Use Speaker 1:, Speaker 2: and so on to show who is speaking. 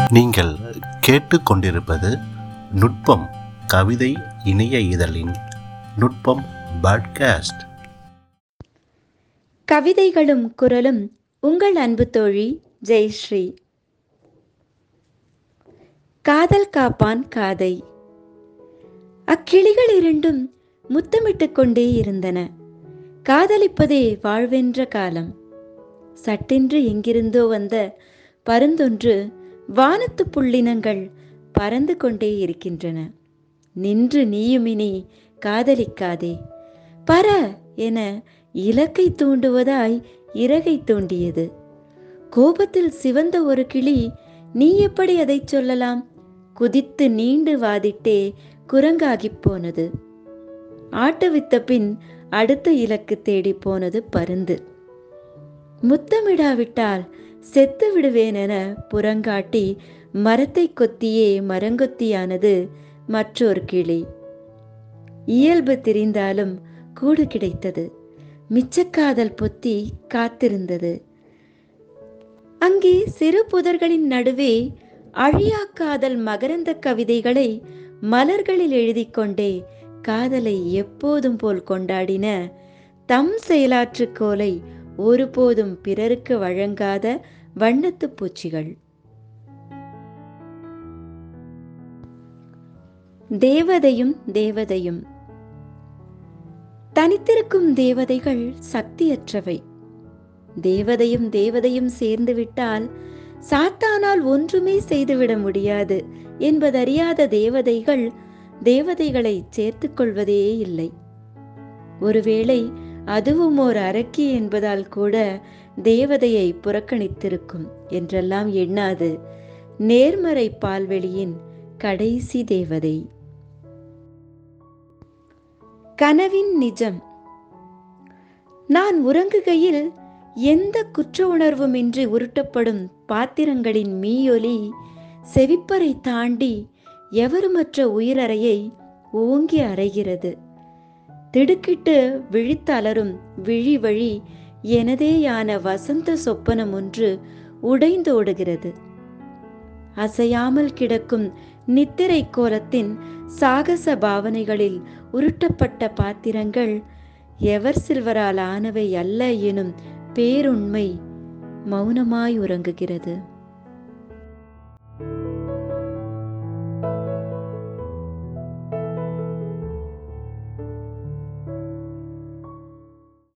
Speaker 1: நீங்கள் கேட்டுக்கொண்டிருப்பது நுட்பம் கவிதை இணைய இதழின் நுட்பம் பாட்காஸ்ட்
Speaker 2: கவிதைகளும் குரலும் உங்கள் அன்பு தோழி ஜெயஸ்ரீ காதல் காப்பான் காதை அக்கிளிகள் இரண்டும் முத்தமிட்டுக் கொண்டே இருந்தன காதலிப்பதே வாழ்வென்ற காலம் சட்டென்று எங்கிருந்தோ வந்த பருந்தொன்று வானத்து புள்ளினங்கள் பறந்து கொண்டே இருக்கின்றன நின்று நீயுமினி காதலிக்காதே பர என இலக்கை தூண்டுவதாய் இறகை தூண்டியது கோபத்தில் சிவந்த ஒரு கிளி நீ எப்படி அதைச் சொல்லலாம் குதித்து நீண்டு வாதிட்டே குரங்காகிப் போனது ஆட்டுவித்த பின் அடுத்த இலக்கு தேடி போனது பருந்து முத்தமிடாவிட்டால் செத்து விடுவேன் என புறங்காட்டி மரத்தை கொத்தியே மரங்கொத்தியானது மற்றொரு கிளி இயல்பு தெரிந்தாலும் கூடு கிடைத்தது மிச்சக்காதல் பொத்தி காத்திருந்தது அங்கே சிறு புதர்களின் நடுவே அழியா காதல் மகரந்த கவிதைகளை மலர்களில் எழுதி கொண்டே காதலை எப்போதும் போல் கொண்டாடின தம் செயலாற்று கோலை ஒருபோதும் பிறருக்கு வழங்காத வண்ணத்து பூச்சிகள் தேவதையும் தேவதையும் தனித்திருக்கும் தேவதைகள் சக்தியற்றவை தேவதையும் தேவதையும் சேர்ந்து விட்டால் சாத்தானால் ஒன்றுமே செய்துவிட முடியாது என்பதறியாத தேவதைகள் தேவதைகளை சேர்த்துக் கொள்வதே இல்லை ஒருவேளை அதுவும் ஓர் அரக்கி என்பதால் கூட தேவதையை புறக்கணித்திருக்கும் என்றெல்லாம் எண்ணாது நேர்மறை பால்வெளியின் கடைசி தேவதை கனவின் நிஜம் நான் உறங்குகையில் எந்த குற்ற உணர்வுமின்றி உருட்டப்படும் பாத்திரங்களின் மீயொலி செவிப்பறை தாண்டி எவருமற்ற உயிரறையை ஓங்கி அறைகிறது திடுக்கிட்டு விழித்து அலரும் விழி வழி எனதேயான வசந்த சொப்பனம் ஒன்று உடைந்தோடுகிறது அசையாமல் கிடக்கும் நித்திரை கோலத்தின் சாகச பாவனைகளில் உருட்டப்பட்ட பாத்திரங்கள் எவர் சில்வரால் ஆனவை அல்ல எனும் பேருண்மை மௌனமாய் உறங்குகிறது